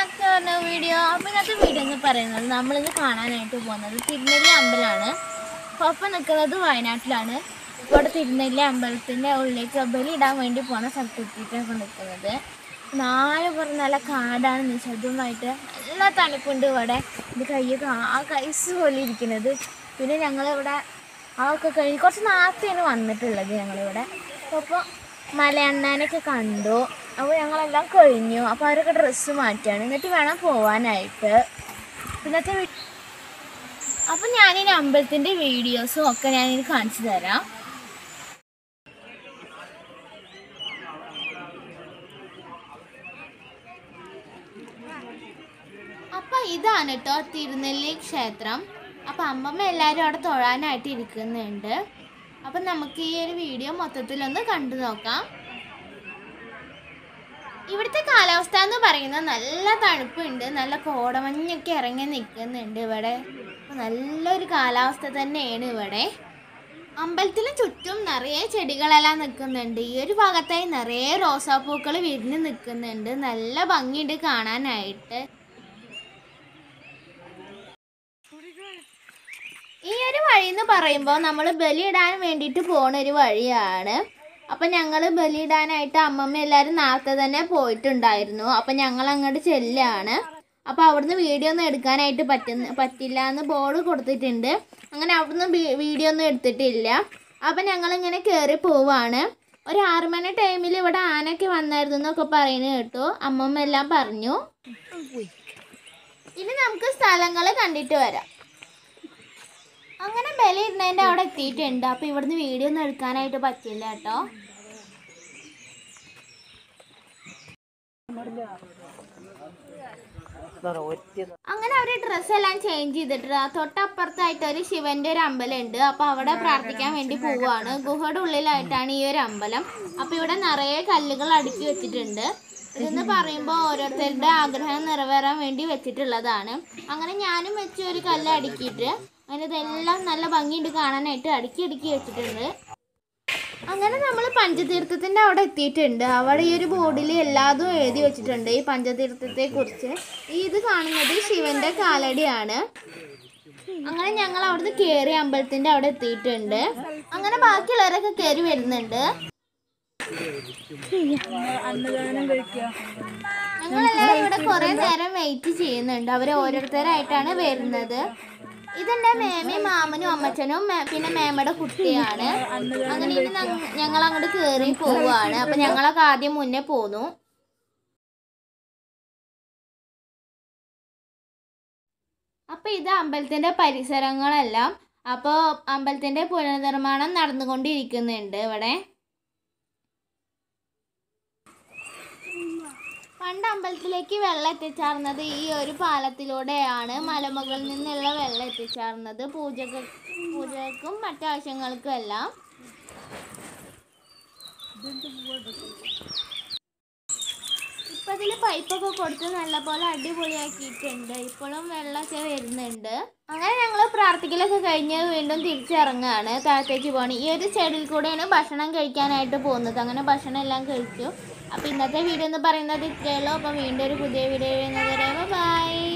back to our video അപ്പോൾ ഇന്നത്തെ video എന്ന് പറയുന്നത് നമ്മളിന്ന് കാണാനായിട്ട് പോകുന്നത് തിരുനെല്ലി അമ്പലമാണ് ഒപ്പം നിൽക്കുന്നത് വയനാട്ടിലാണ് ഇപ്പോൾ ഇവിടെ തിരുനെല്ലി അമ്പലത്തിൻ്റെ ഉള്ളിലേക്ക് ബലി ഇടാൻ വേണ്ടി പോണ സ്ഥലത്തെത്തിയിട്ടാണ് നിൽക്കുന്നത് നാല് പുറം നല്ല കാടാണ് നിശബ്ദമായിട്ട് നല്ല തണുപ്പുണ്ട് ഇവിടെ ഇത് കയ്യൊക്കെ ആ കൈസ് പോലെ ഇരിക്കുന്നത് പിന്നെ ഞങ്ങളിവിടെ അതൊക്കെ കഴിഞ്ഞ് കുറച്ച് നേരത്തെയാണ് വന്നിട്ടുള്ളത് ഞങ്ങളിവിടെ അപ്പോൾ മലയണ്ണാനൊക്കെ കണ്ടു അപ്പോൾ ഞങ്ങളെല്ലാം കഴിഞ്ഞു അപ്പോൾ അവരൊക്കെ ഡ്രസ്സ് മാറ്റുകയാണ് എന്നിട്ട് വേണം പോവാനായിട്ട് ഇന്നത്തെ വീ- അപ്പോൾ ഞാനിനി അമ്പലത്തിൻ്റെ വീഡിയോസും ഒക്കെ ഞാനിനി കാണിച്ചു തരാം അപ്പം ഇതാണ് കേട്ടോ തിരുനെല്ലി ക്ഷേത്രം അപ്പം അമ്മമ്മ എല്ലാവരും അവിടെ തൊഴാനായിട്ട് ഇരിക്കുന്നുണ്ട് അപ്പം നമുക്ക് ഈ ഒരു വീഡിയോ മൊത്തത്തിലൊന്ന് കണ്ടു നോക്കാം ഇവിടുത്തെ കാലാവസ്ഥ എന്ന് പറയുന്നത് നല്ല തണുപ്പുണ്ട് നല്ല കോടമഞ്ഞൊക്കെ ഇറങ്ങി നിൽക്കുന്നുണ്ട് ഇവിടെ അപ്പൊ നല്ലൊരു കാലാവസ്ഥ തന്നെയാണ് ഇവിടെ അമ്പലത്തിന് ചുറ്റും നിറയെ ചെടികളെല്ലാം നിൽക്കുന്നുണ്ട് ഈ ഒരു ഭാഗത്തായി നിറയെ റോസാപ്പൂക്കൾ വിരിഞ്ഞ് നിൽക്കുന്നുണ്ട് നല്ല ഭംഗിയുണ്ട് കാണാനായിട്ട് ഈ ഒരു വഴി എന്ന് പറയുമ്പോൾ നമ്മൾ ബലിയിടാൻ വേണ്ടിയിട്ട് പോണ ഒരു വഴിയാണ് അപ്പം ഞങ്ങൾ ബലിയിടാനായിട്ട് അമ്മമ്മ എല്ലാവരും നേരത്തെ തന്നെ പോയിട്ടുണ്ടായിരുന്നു അപ്പം ഞങ്ങൾ അങ്ങോട്ട് ചെല്ലാണ് അപ്പോൾ അവിടുന്ന് വീഡിയോ ഒന്നും എടുക്കാനായിട്ട് പറ്റുന്ന പറ്റില്ല എന്ന് ബോർഡ് കൊടുത്തിട്ടുണ്ട് അങ്ങനെ അവിടുന്ന് ബി- വീഡിയോ ഒന്നും എടുത്തിട്ടില്ല അപ്പം ഞങ്ങളിങ്ങനെ കയറി പോവാണ് ഒരു ആറ് മണി ടൈമിൽ ഇവിടെ ആനയൊക്കെ വന്നായിരുന്നു എന്നൊക്കെ പറയുന്നത് കേട്ടു അമ്മമ്മ എല്ലാം പറഞ്ഞു ഇനി നമുക്ക് സ്ഥലങ്ങൾ കണ്ടിട്ട് വരാം അങ്ങനെ ബലി ഇടുന്നതിൻ്റെ അവിടെ എത്തിയിട്ടുണ്ട് അപ്പോൾ ഇവിടുന്ന് വീഡിയോ ഒന്നും എടുക്കാനായിട്ട് പറ്റില്ല കേട്ടോ അങ്ങനെ അവർ ഡ്രസ്സ് എല്ലാം ചേഞ്ച് ചെയ്തിട്ട് ആ തൊട്ടപ്പുറത്തായിട്ട് ഒരു ശിവന്റെ ഒരു അമ്പലം ഉണ്ട് അപ്പൊ അവിടെ പ്രാർത്ഥിക്കാൻ വേണ്ടി പോവാണ് ഗുഹയുടെ ഉള്ളിലായിട്ടാണ് ഈ ഒരു അമ്പലം അപ്പൊ ഇവിടെ നിറയെ കല്ലുകൾ അടുക്കി വെച്ചിട്ടുണ്ട് ഇതെന്ന് പറയുമ്പോൾ ഓരോരുത്തരുടെ ആഗ്രഹം നിറവേറാൻ വേണ്ടി വെച്ചിട്ടുള്ളതാണ് അങ്ങനെ ഞാനും വെച്ച് ഒരു കല്ല് അടുക്കിയിട്ട് അങ്ങനെ ഇതെല്ലാം നല്ല ഭംഗിയുണ്ട് കാണാനായിട്ട് അടുക്കി അടുക്കി വെച്ചിട്ടുണ്ട് അങ്ങനെ നമ്മൾ പഞ്ചതീർത്ഥത്തിന്റെ അവിടെ എത്തിയിട്ടുണ്ട് അവിടെ ഈ ഒരു ബോർഡിൽ എല്ലാതും എഴുതി വെച്ചിട്ടുണ്ട് ഈ പഞ്ചതീർത്ഥത്തെ കുറിച്ച് ഈ ഇത് കാണുന്നത് ശിവന്റെ കാലടിയാണ് അങ്ങനെ ഞങ്ങൾ അവിടുന്ന് കയറി അമ്പലത്തിന്റെ അവിടെ എത്തിയിട്ടുണ്ട് അങ്ങനെ ബാക്കിയുള്ളവരൊക്കെ കയറി വരുന്നുണ്ട് ഞങ്ങളെല്ലാവരും ഇവിടെ കുറെ നേരം വെയിറ്റ് ചെയ്യുന്നുണ്ട് അവർ ഓരോരുത്തരായിട്ടാണ് വരുന്നത് ഇതെന്റെ മേമയും മാമനും അമ്മച്ചനും മേ- പിന്നെ മേമയുടെ കുട്ടിയാണ് അങ്ങനെ ഇനി ഞങ്ങൾ അങ്ങോട്ട് കേറി പോവാണ് അപ്പൊ ഞങ്ങളൊക്കെ ആദ്യം മുന്നേ പോന്നു അപ്പൊ ഇത് അമ്പലത്തിന്റെ പരിസരങ്ങളെല്ലാം അപ്പോൾ അമ്പലത്തിന്റെ പുനർനിർമ്മാണം നടന്നുകൊണ്ടിരിക്കുന്നുണ്ട് ഇവിടെ പണ്ട് അമ്പലത്തിലേക്ക് വെള്ളം എത്തിച്ചേർന്നത് ഈ ഒരു പാലത്തിലൂടെയാണ് മലമുകളിൽ നിന്നുള്ള വെള്ളം എത്തിച്ചേർന്നത് പൂജക പൂജകൾക്കും മറ്റാവശ്യങ്ങൾക്കും എല്ലാം ഇപ്പൊ ഇതില് പൈപ്പൊക്കെ കൊടുത്ത് നല്ലപോലെ അടിപൊളിയാക്കിയിട്ടുണ്ട് ഇപ്പോഴും വെള്ളമൊക്കെ വരുന്നുണ്ട് അങ്ങനെ ഞങ്ങൾ പ്രാർത്ഥിക്കലൊക്കെ കഴിഞ്ഞ് വീണ്ടും തിരിച്ചിറങ്ങുകയാണ് താഴത്തേക്ക് പോകണം ഈ ഒരു സൈഡിൽ കൂടെയാണ് ഭക്ഷണം കഴിക്കാനായിട്ട് പോകുന്നത് അങ്ങനെ ഭക്ഷണം എല്ലാം കഴിച്ചു അപ്പോൾ ഇന്നത്തെ വീഡിയോ എന്ന് പറയുന്നത് ഇത്രയേ ഉള്ളൂ അപ്പോൾ വീണ്ടും ഒരു പുതിയ വീഡിയോ വരുന്നത് വരെ ബൈ